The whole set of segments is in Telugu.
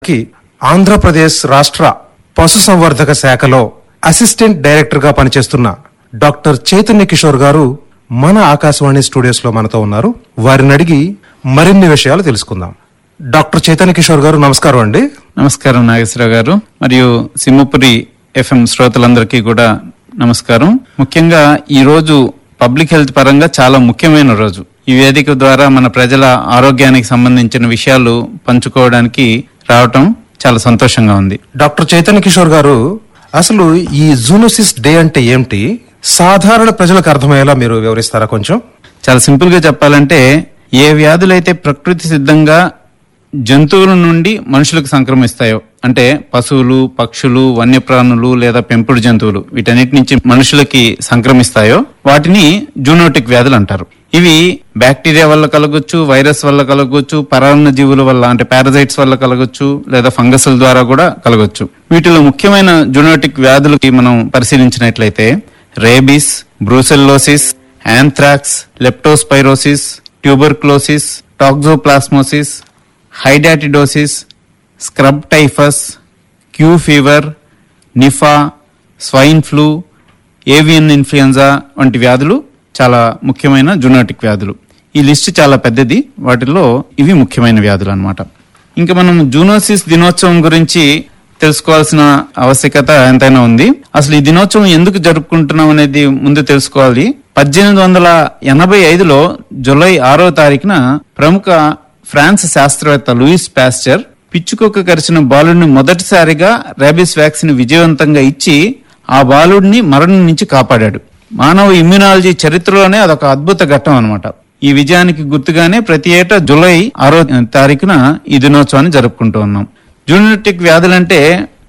కి ఆంధ్రప్రదేశ్ రాష్ట్ర పశుసంవర్ధక శాఖలో అసిస్టెంట్ డైరెక్టర్ గా పనిచేస్తున్న డాక్టర్ చైతన్య కిషోర్ గారు మన ఆకాశవాణి స్టూడియోస్ లో మనతో ఉన్నారు వారిని అడిగి మరిన్ని విషయాలు తెలుసుకుందాం డాక్టర్ చైతన్య కిషోర్ గారు నమస్కారం అండి నమస్కారం నాగేశ్వరరావు గారు మరియు సింహపురి ఎఫ్ఎం శ్రోతలందరికీ కూడా నమస్కారం ముఖ్యంగా ఈ రోజు పబ్లిక్ హెల్త్ పరంగా చాలా ముఖ్యమైన రోజు ఈ వేదిక ద్వారా మన ప్రజల ఆరోగ్యానికి సంబంధించిన విషయాలు పంచుకోవడానికి రావటం చాలా సంతోషంగా ఉంది డాక్టర్ చైతన్య కిషోర్ గారు అసలు ఈ జూనోసిస్ డే అంటే ఏమిటి సాధారణ ప్రజలకు అర్థమయ్యేలా మీరు వివరిస్తారా కొంచెం చాలా సింపుల్ గా చెప్పాలంటే ఏ వ్యాధులైతే ప్రకృతి సిద్ధంగా జంతువుల నుండి మనుషులకు సంక్రమిస్తాయో అంటే పశువులు పక్షులు వన్యప్రాణులు లేదా పెంపుడు జంతువులు వీటన్నిటి నుంచి మనుషులకి సంక్రమిస్తాయో వాటిని జూనోటిక్ వ్యాధులు అంటారు ఇవి బ్యాక్టీరియా వల్ల కలగొచ్చు వైరస్ వల్ల కలగొచ్చు పరాన్న జీవుల వల్ల అంటే పారాజైట్స్ వల్ల కలగొచ్చు లేదా ఫంగస్ల ద్వారా కూడా కలగొచ్చు వీటిలో ముఖ్యమైన జూనోటిక్ వ్యాధులకి మనం పరిశీలించినట్లయితే rabies brucellosis anthrax leptospirosis tuberculosis toxoplasmosis hydatidosis scrub typhus Q fever Nipah swine flu avian influenza వంటి వ్యాధులు చాలా ముఖ్యమైన జునోటిక్ వ్యాధులు ఈ లిస్ట్ చాలా పెద్దది వాటిలో ఇవి ముఖ్యమైన వ్యాధులు అన్నమాట ఇంకా మనం జూనోసిస్ దినోత్సవం గురించి తెలుసుకోవాల్సిన ఆవశ్యకత ఎంతైనా ఉంది అసలు ఈ దినోత్సవం ఎందుకు జరుపుకుంటున్నాం అనేది ముందు తెలుసుకోవాలి పద్దెనిమిది వందల ఎనభై ఐదులో జూలై ఆరో తారీఖున ప్రముఖ ఫ్రాన్స్ శాస్త్రవేత్త లూయిస్ పాస్చర్ పిచ్చుకొక్క కరిచిన బాలుడిని మొదటిసారిగా రేబిస్ వ్యాక్సిన్ విజయవంతంగా ఇచ్చి ఆ బాలుడిని మరణం నుంచి కాపాడాడు మానవ ఇమ్యునాలజీ చరిత్రలోనే అదొక అద్భుత ఘట్టం అన్నమాట ఈ విజయానికి గుర్తుగానే ప్రతి ఏటా జూలై ఆరో తారీఖున ఈ దినోత్సవాన్ని జరుపుకుంటూ ఉన్నాం జూనోటిక్ వ్యాధులంటే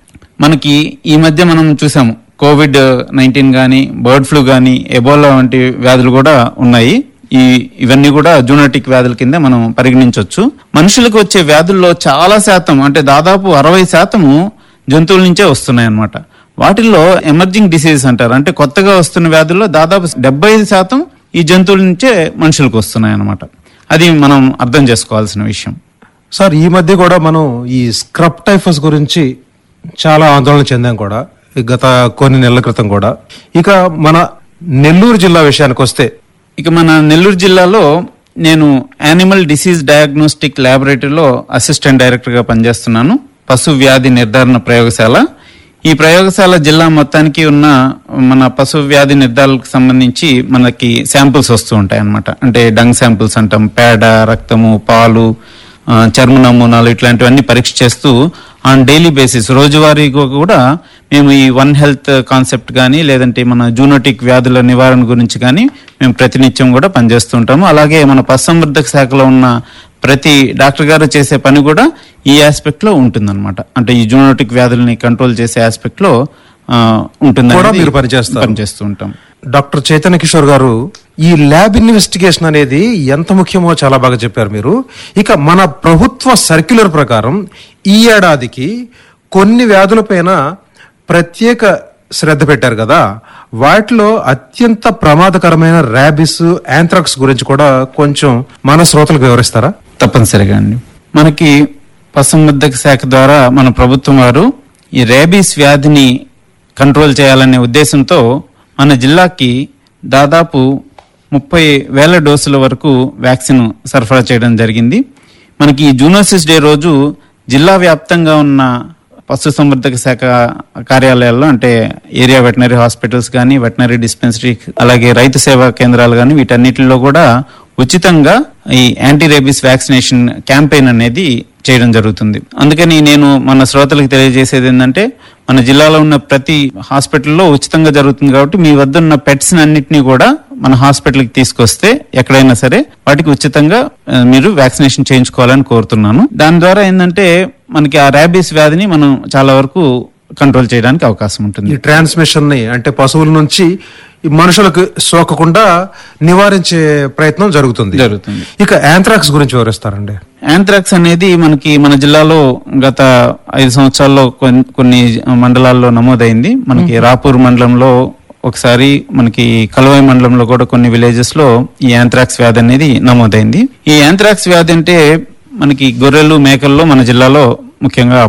మనకి ఈ మధ్య మనం చూసాము కోవిడ్ నైన్టీన్ గానీ బర్డ్ ఫ్లూ గానీ ఎబోలా వంటి వ్యాధులు కూడా ఉన్నాయి ఈ ఇవన్నీ కూడా జూనోటిక్ వ్యాధుల కింద మనం పరిగణించవచ్చు మనుషులకు వచ్చే వ్యాధుల్లో చాలా శాతం అంటే దాదాపు అరవై శాతము జంతువుల నుంచే వస్తున్నాయి అన్నమాట వాటిల్లో ఎమర్జింగ్ డిసీజ్ అంటారు అంటే కొత్తగా వస్తున్న వ్యాధుల్లో దాదాపు డెబ్బై ఐదు శాతం ఈ జంతువుల నుంచే మనుషులకు వస్తున్నాయి అన్నమాట అది మనం అర్థం చేసుకోవాల్సిన విషయం సార్ ఈ మధ్య కూడా మనం ఈ స్క్రబ్ టైఫస్ గురించి చాలా ఆందోళన చెందాం కూడా ఈ గత కొన్ని నెలల క్రితం కూడా ఇక మన నెల్లూరు జిల్లా విషయానికి వస్తే ఇక మన నెల్లూరు జిల్లాలో నేను యానిమల్ డిసీజ్ డయాగ్నోస్టిక్ ల్యాబొరేటరీలో అసిస్టెంట్ డైరెక్టర్ గా పనిచేస్తున్నాను పశు వ్యాధి నిర్ధారణ ప్రయోగశాల ఈ ప్రయోగశాల జిల్లా మొత్తానికి ఉన్న మన పశు వ్యాధి నిర్ధారణకు సంబంధించి మనకి శాంపుల్స్ వస్తూ ఉంటాయి అన్నమాట అంటే డంగ్ శాంపుల్స్ అంటాం పేడ రక్తము పాలు ఆ, చర్మ నమూనాలు ఇట్లాంటివన్నీ పరీక్ష చేస్తూ ఆన్ డైలీ బేసిస్ రోజువారీగా కూడా మేము ఈ వన్ హెల్త్ కాన్సెప్ట్ కానీ లేదంటే మన జూనోటిక్ వ్యాధుల నివారణ గురించి కానీ మేము ప్రతినిత్యం కూడా పనిచేస్తూ ఉంటాము అలాగే మన పశుసంవర్ధక శాఖలో ఉన్న ప్రతి డాక్టర్ గారు చేసే పని కూడా ఈ ఆస్పెక్ట్ లో ఉంటుందన్నమాట అంటే ఈ జూనోటిక్ వ్యాధుల్ని కంట్రోల్ చేసే ఆస్పెక్ట్ లో ఆ, ఉంటుంది కూడా అనేది మీరు పనిచేస్తారు. పనిచేస్తూ ఉంటాం డాక్టర్ చైతన్య కిషోర్ గారు ఈ ల్యాబ్ ఇన్వెస్టిగేషన్ అనేది ఎంత ముఖ్యమో చాలా బాగా చెప్పారు మీరు ఇక మన ప్రభుత్వ సర్క్యులర్ ప్రకారం ఈ ఏడాదికి కొన్ని వ్యాధులపైన ప్రత్యేక శ్రద్ధ పెట్టారు కదా వాటిలో అత్యంత ప్రమాదకరమైన ర్యాబిస్ యాంథ్రాక్స్ గురించి కూడా కొంచెం మన శ్రోతలకు వివరిస్తారా తప్పనిసరిగా అండి మనకి పశుసంవర్ధక శాఖ ద్వారా మన ప్రభుత్వం వారు ఈ రేబీస్ వ్యాధిని కంట్రోల్ చేయాలనే ఉద్దేశంతో మన జిల్లాకి దాదాపు ముప్పై వేల డోసుల వరకు వ్యాక్సిన్ సరఫరా చేయడం జరిగింది మనకి ఈ జూనోసిస్ డే రోజు జిల్లా వ్యాప్తంగా ఉన్న పశుసంవర్ధక శాఖ కార్యాలయాల్లో అంటే ఏరియా వెటనరీ హాస్పిటల్స్ కానీ వెటనరీ డిస్పెన్సరీ అలాగే రైతు సేవా కేంద్రాలు కానీ వీటన్నిటిలో కూడా ఉచితంగా ఈ యాంటీ రేబీస్ వ్యాక్సినేషన్ క్యాంపెయిన్ అనేది చేయడం జరుగుతుంది అందుకని నేను మన శ్రోతలకు తెలియజేసేది ఏంటంటే మన జిల్లాలో ఉన్న ప్రతి హాస్పిటల్లో ఉచితంగా జరుగుతుంది కాబట్టి మీ వద్ద ఉన్న పెట్స్ అన్నిటినీ కూడా మన హాస్పిటల్కి తీసుకొస్తే ఎక్కడైనా సరే వాటికి ఉచితంగా ఆ, మీరు వ్యాక్సినేషన్ చేయించుకోవాలని కోరుతున్నాను దాని ద్వారా ఏంటంటే మనకి ఆ ర్యాబీస్ వ్యాధిని మనం చాలా వరకు కంట్రోల్ చేయడానికి అవకాశం ఉంటుంది ఈ ట్రాన్స్మిషన్ ని అంటే పశువుల నుంచి ఈ మనుషులకు సోకకుండా నివారించే ప్రయత్నం జరుగుతుంది జరుగుతుంది ఇక యాంథ్రాక్స్ గురించి వివరిస్తారండి యాంథ్రాక్స్ అనేది మనకి మన జిల్లాలో గత ఐదు సంవత్సరాల్లో కొన్- కొన్ని మండలాల్లో నమోదైంది మనకి రాపూర్ మండలంలో ఒకసారి మనకి కలవాయి మండలంలో కూడా కొన్ని విలేజెస్ లో ఈ యాంథ్రాక్స్ వ్యాధి అనేది నమోదైంది ఈ యాంథ్రాక్స్ వ్యాధి అంటే మనకి గొర్రెలు మేకల్లో మన జిల్లాలో ముఖ్యంగా